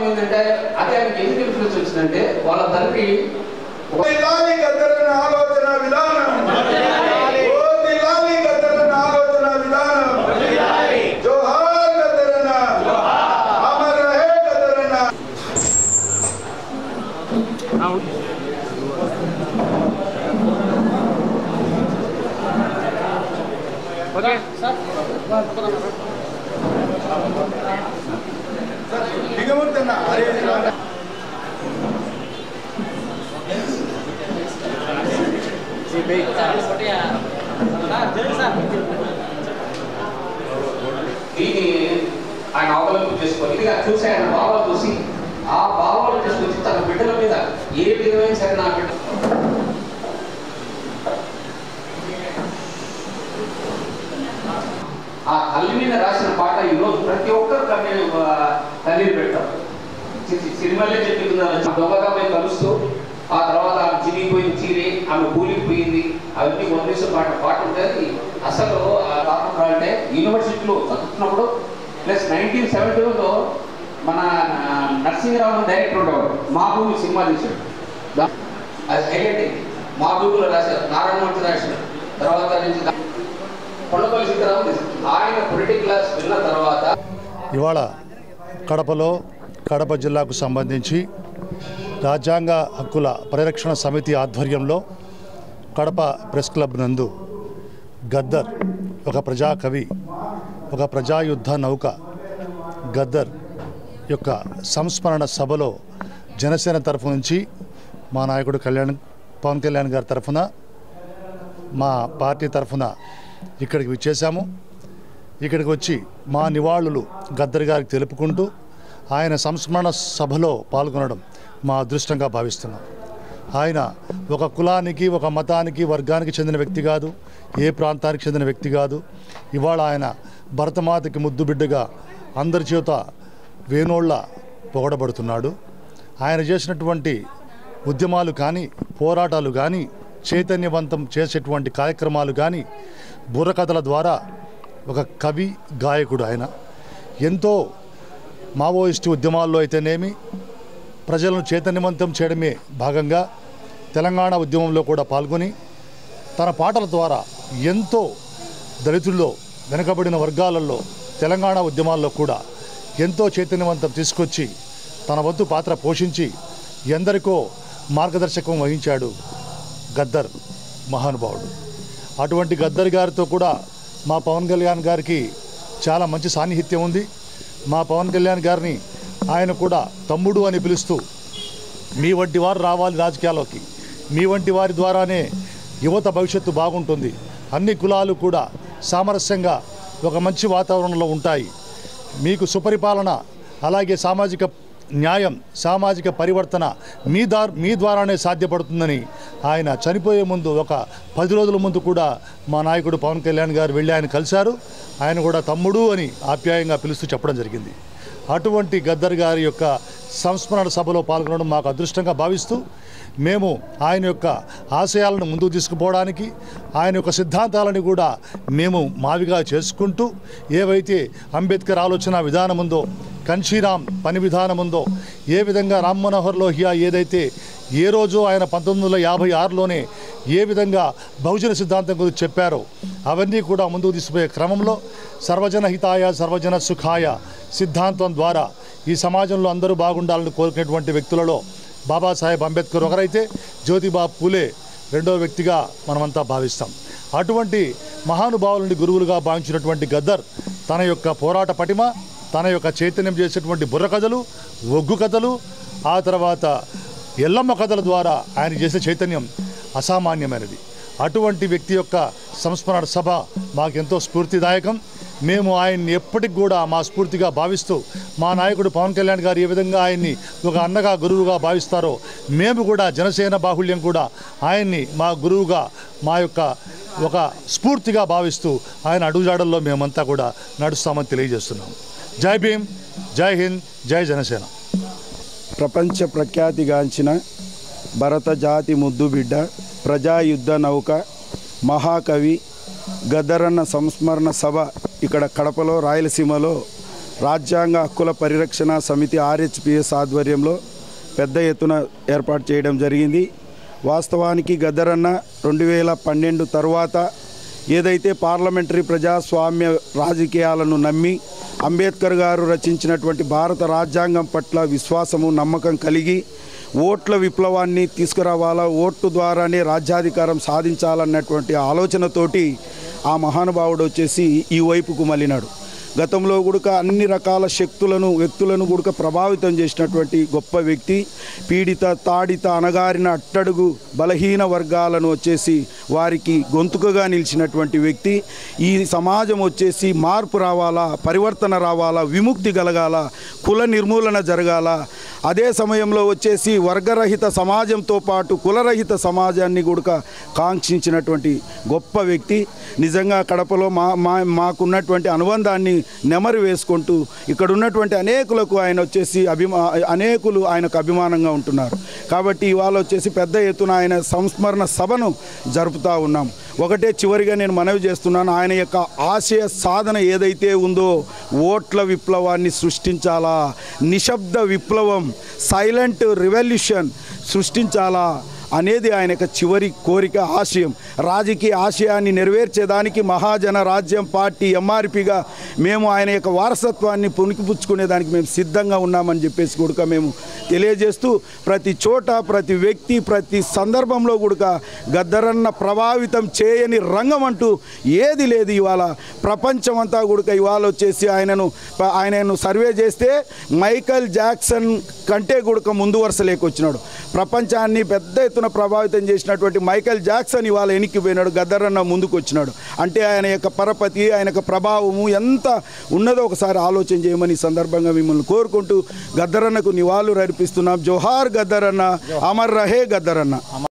ఏంటంటే అదే ఆయనకి ఎందుకు ఇన్ఫ్లుయెన్స్ వచ్చిందంటే వాళ్ళ తండ్రి దిల్లాలి గద్దరన ఆలోచన విధానం ఓ దిల్లాలి గద్దరన ఆలోచన విధానం జోహార్ గద్దరన అమర్ రహే గద్దరన దిగముద్దన్న అరే దీన్ని ఆయన అవలంబం చేసుకొని ఇదిగా చూసి ఆయన భావాలు చూసి ఆ భావాలు తీసుకొచ్చి తన బిడ్డల మీద ఏ విధమైన సరే నా బిడ్డ ఆ తల్లి మీద రాసిన పాట ఈరోజు ప్రతి ఒక్కరు కన్నీరు కన్నీరు పెడతారు సి- సి- సినిమాలే చెప్పుకున్నారు దొంగగా పోయి కలుస్తూ ఆ తర్వాత ఆమె చిరిగిపోయింది చీరి ఆమె కూలిపోయింది అవన్నీ వందేసిన పాట పాట ఉంటుంది అసలు ఆ కారణం అంటే యూనివర్సిటీలో చదువుతున్నప్పుడు ప్లస్ నైన్టీన్ సెవెంటీలో మన ఆ, నరసింహరావు డైరెక్టర్ ఉండేవాడు మా భూమి సినిమా తీశాడు దా- అది హైలైట్ అయింది మా భూమిలో రాశారు నారాయణమూర్తి రాశారు తర్వాత నుంచి దా- కొండపల్లి సీతారామన్ తీశారు. ఆయన పొలిటికల్ క్లాస్ విన్న తర్వాత ఇవాళ కడపలో కడప జిల్లాకు సంబంధించి రాజ్యాంగ హక్కుల పరిరక్షణ సమితి ఆధ్వర్యంలో కడప ప్రెస్ క్లబ్ నందు గద్దర్ ఒక ప్రజాకవి ఒక ప్రజాయుద్ధ నౌక గద్దర్ యొక్క సంస్మరణ సభలో జనసేన తరఫు నుంచి మా నాయకుడు కళ్యాణ్ పవన్ కళ్యాణ్ గారి తరఫున మా పార్టీ తరఫున ఇక్కడికి విచ్చేశాము ఇక్కడికి వచ్చి మా నివాళులు గద్దర్ గారికి తెలుపుకుంటూ ఆయన సంస్మరణ సభలో పాల్గొనడం మా అదృష్టంగా భావిస్తున్నాం ఆయన ఒక కులానికి ఒక మతానికి వర్గానికి చెందిన వ్యక్తి కాదు ఏ ప్రాంతానికి చెందిన వ్యక్తి కాదు ఇవాళ ఆయన భరతమాతకి ముద్దు బిడ్డగా అందరి చేత వేణోళ్ళ పొగడబడుతున్నాడు ఆయన చేసినటువంటి ఉద్యమాలు కానీ పోరాటాలు కానీ చైతన్యవంతం చేసేటువంటి కార్యక్రమాలు కానీ బుర్రకథల ద్వారా ఒక కవి గాయకుడు ఆయన ఎంతో మావోయిస్టు ఉద్యమాల్లో అయితేనేమి ప్రజలను చైతన్యవంతం చేయడమే భాగంగా తెలంగాణ ఉద్యమంలో కూడా పాల్గొని తన పాటల ద్వారా ఎంతో దళితుల్లో వెనుకబడిన వర్గాలలో తెలంగాణ ఉద్యమాల్లో కూడా ఎంతో చైతన్యవంతం తీసుకొచ్చి తన వంతు పాత్ర పోషించి ఎందరికో మార్గదర్శకం వహించాడు గద్దర్ మహానుభావుడు అటువంటి గద్దర్ గారితో కూడా మా పవన్ కళ్యాణ్ గారికి చాలా మంచి సాన్నిహిత్యం ఉంది మా పవన్ కళ్యాణ్ గారిని ఆయన కూడా తమ్ముడు అని పిలుస్తూ మీ వంటి వారు రావాలి రాజకీయాల్లోకి మీ వంటి వారి ద్వారానే యువత భవిష్యత్తు బాగుంటుంది అన్ని కులాలు కూడా సామరస్యంగా ఒక మంచి వాతావరణంలో ఉంటాయి మీకు సుపరిపాలన అలాగే సామాజిక న్యాయం సామాజిక పరివర్తన మీ దార్ మీ ద్వారానే సాధ్యపడుతుందని ఆయన చనిపోయే ముందు ఒక పది రోజుల ముందు కూడా మా నాయకుడు పవన్ కళ్యాణ్ గారు వెళ్ళి ఆయన కలిశారు ఆయన కూడా తమ్ముడు అని ఆప్యాయంగా పిలుస్తూ చెప్పడం జరిగింది అటువంటి గద్దర్ గారి యొక్క సంస్మరణ సభలో పాల్గొనడం మాకు అదృష్టంగా భావిస్తూ మేము ఆయన యొక్క ఆశయాలను ముందుకు తీసుకుపోవడానికి ఆయన యొక్క సిద్ధాంతాలను కూడా మేము మావిగా చేసుకుంటూ ఏవైతే అంబేద్కర్ ఆలోచన విధానం ఉందో కన్షీరామ్ పని విధానం ఉందో ఏ విధంగా రామ్ మనోహర్ లోహియా ఏదైతే ఏ రోజు ఆయన పంతొమ్మిది వందల యాభై ఆరులోనే ఏ విధంగా బహుజన సిద్ధాంతం గురించి చెప్పారో అవన్నీ కూడా ముందుకు తీసుకుపోయే క్రమంలో సర్వజన హితాయ సర్వజన సుఖాయ సిద్ధాంతం ద్వారా ఈ సమాజంలో అందరూ బాగుండాలని కోరుకునేటువంటి వ్యక్తులలో బాబాసాహెబ్ అంబేద్కర్ ఒకరైతే జ్యోతిబా పూలే రెండో వ్యక్తిగా మనమంతా భావిస్తాం అటువంటి మహానుభావులని గురువులుగా భావించినటువంటి గద్దర్ తన యొక్క పోరాట పటిమ తన యొక్క చైతన్యం చేసేటువంటి బుర్ర కథలు ఒగ్గు కథలు ఆ తర్వాత ఎల్లమ్మ కథల ద్వారా ఆయన చేసే చైతన్యం అసామాన్యమైనది అటువంటి వ్యక్తి యొక్క సంస్మరణ సభ మాకెంతో స్ఫూర్తిదాయకం మేము ఆయన్ని ఎప్పటికి కూడా మా స్ఫూర్తిగా భావిస్తూ మా నాయకుడు పవన్ కళ్యాణ్ గారు ఏ విధంగా ఆయన్ని ఒక అన్నగా గురువుగా భావిస్తారో మేము కూడా జనసేన బాహుళ్యం కూడా ఆయన్ని మా గురువుగా మా యొక్క ఒక స్ఫూర్తిగా భావిస్తూ ఆయన అడుగుజాడల్లో మేమంతా కూడా నడుస్తామని తెలియజేస్తున్నాం జై భీమ్ జై హింద్ జై జనసేన ప్రపంచ ప్రఖ్యాతిగాంచిన భరత జాతి ముద్దు బిడ్డ ప్రజాయుద్ధ నౌక మహాకవి గద్దరన్న సంస్మరణ సభ ఇక్కడ కడపలో రాయలసీమలో రాజ్యాంగ హక్కుల పరిరక్షణ సమితి ఆర్హెచ్పిఎస్ ఆధ్వర్యంలో పెద్ద ఎత్తున ఏర్పాటు చేయడం జరిగింది వాస్తవానికి గద్దరన్న రెండు వేల పన్నెండు తర్వాత ఏదైతే పార్లమెంటరీ ప్రజాస్వామ్య రాజకీయాలను నమ్మి అంబేద్కర్ గారు రచించినటువంటి భారత రాజ్యాంగం పట్ల విశ్వాసము నమ్మకం కలిగి ఓట్ల విప్లవాన్ని తీసుకురావాలా ఓట్లు ద్వారానే రాజ్యాధికారం సాధించాలన్నటువంటి ఆలోచనతోటి ఆ మహానుభావుడు వచ్చేసి ఈ వైపుకు మళ్ళినాడు గతంలో గుడక అన్ని రకాల శక్తులను వ్యక్తులను గుడక ప్రభావితం చేసినటువంటి గొప్ప వ్యక్తి పీడిత తాడిత అనగారిన అట్టడుగు బలహీన వర్గాలను వచ్చేసి వారికి గొంతుకగా నిలిచినటువంటి వ్యక్తి ఈ సమాజం వచ్చేసి మార్పు రావాలా పరివర్తన రావాలా విముక్తి కలగాల కుల నిర్మూలన జరగాల అదే సమయంలో వచ్చేసి వర్గరహిత సమాజంతో పాటు కులరహిత సమాజాన్ని కూడా కాంక్షించినటువంటి గొప్ప వ్యక్తి నిజంగా కడపలో మా మా మాకున్నటువంటి అనుబంధాన్ని నెమరు వేసుకుంటూ ఇక్కడ ఉన్నటువంటి అనేకులకు ఆయన వచ్చేసి అభిమా అనేకులు ఆయనకు అభిమానంగా ఉంటున్నారు కాబట్టి ఇవాళ వచ్చేసి పెద్ద ఎత్తున ఆయన సంస్మరణ సభను జరుపుతూ ఉన్నాం ఒకటే చివరిగా నేను మనవి చేస్తున్నాను ఆయన యొక్క ఆశయ సాధన ఏదైతే ఉందో ఓట్ల విప్లవాన్ని సృష్టించాలా నిశ్శబ్ద విప్లవం సైలెంట్ రివల్యూషన్ సృష్టించాలా అనేది ఆయన యొక్క చివరి కోరిక ఆశయం రాజకీయ ఆశయాన్ని నెరవేర్చేదానికి మహాజన రాజ్యం పార్టీ ఎంఆర్పిగా మేము ఆయన యొక్క వారసత్వాన్ని పుణికిపుచ్చుకునేదానికి మేము సిద్ధంగా ఉన్నామని చెప్పేసి కూడా మేము తెలియజేస్తూ ప్రతి చోట ప్రతి వ్యక్తి ప్రతి సందర్భంలో కూడా గద్దరన్న ప్రభావితం చేయని రంగం అంటూ ఏది లేదు ఇవాళ ప్రపంచమంతా కూడా ఇవాళ వచ్చేసి ఆయనను ప- ఆయనను సర్వే చేస్తే మైకల్ జాక్సన్ కంటే కూడా ముందు వరుస లేకొచ్చినాడు ప్రపంచాన్ని పెద్ద ఎత్తున ప్రభావితం చేసినటువంటి మైకల్ జాక్సన్ ఇవాళ ఎనిక్కిపోయినాడు గద్దరన్న ముందుకు వచ్చినాడు అంటే ఆయన యొక్క పరపతి ఆయన యొక్క ప్రభావము ఎంత ఉన్నదో ఒకసారి ఆలోచన చేయమని ఈ సందర్భంగా మిమ్మల్ని కోరుకుంటూ గద్దరన్నకు నివాళులు అర్పిస్తున్నాం జోహార్ గద్దరన్న అమర్ రహే గద్దరన్న